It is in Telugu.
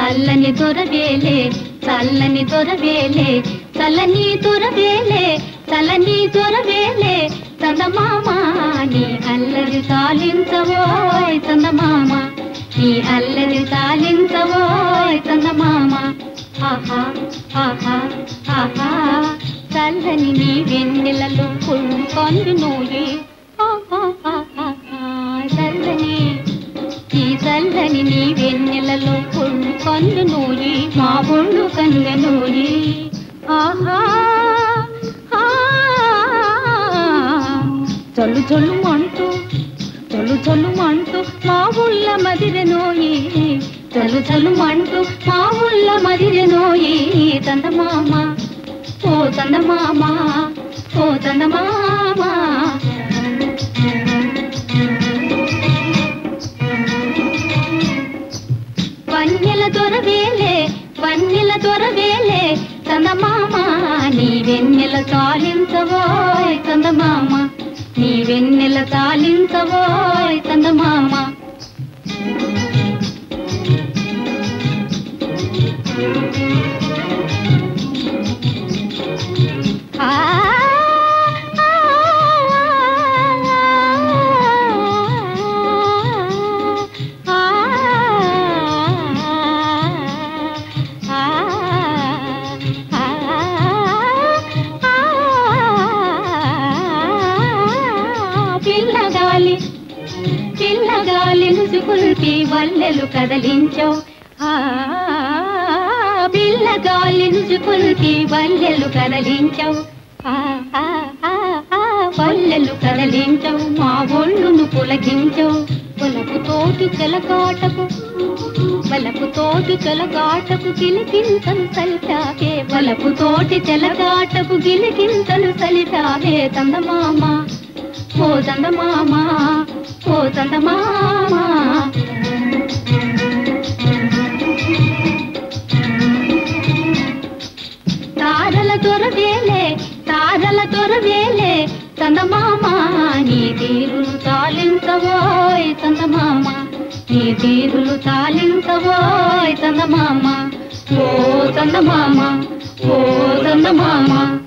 చల్లని దొరవేలే చల్లని దొరవేలే చల్లని దొరవేలే చల్లని దొరవేలే చందమామ నీ అల్లరి తాలించవోయ్ చందమామ నీ అల్లరి తాలించవోయ్ చందమామ ఆహా ఆహా ఆహా చల్లని నీ వెన్నెలలో పుల్కొండు నోయి ఆహా ఆహా చల్లని ఈ చల్లని నీ వెన్నెలలో పుల్లు కన్ను నోయి మా ఒళ్ళు కన్ను నోయి ఆహా ఆ, చల్లు చల్లు అంటూ చల్లు చల్లు అంటూ మా ఊళ్ళ మదిర నోయి చల్లు చల్లు అంటూ మా ఊళ్ళ మదిర నోయి చందమామ ఓ చందమామ ఓ చందమామ వన్నెల దొరవేలే వన్నెల దొరవేలే చందమామ నీ వెన్నెల తాలించవోయ్ చందమామ నీ వెన్నెల తాలించవోయ్ చందమామ ఆ పిల్లగాలి పిల్లగాలి నుసుకుల్పి వల్లెలు కదలించావు ఆ పిల్లగాలి నుసుకుల్పి వల్లెలు కదలించావు ఆ, ఆ, ఆ, ఆ, వల్లెలు కదలించావు మా ఒళ్ళును పులకించావు పొలకు తోటి చెలకాటకు వలపు తోటి చెలగాటకు గిలికింతలు సలిపావే వలపు తోటి చెలగాటకు గిలికింతలు సలిపావే చందమామ ఓ చందమామ ఓ చందమామ తారల దొరవేలే తారల దొరవేలే చందమామ నీ తీరులు తాలించవోయ్ చందమామ నీ తీరులు తాలించవోయ్ చందమామ ఓ చందమామ ఓ చందమామ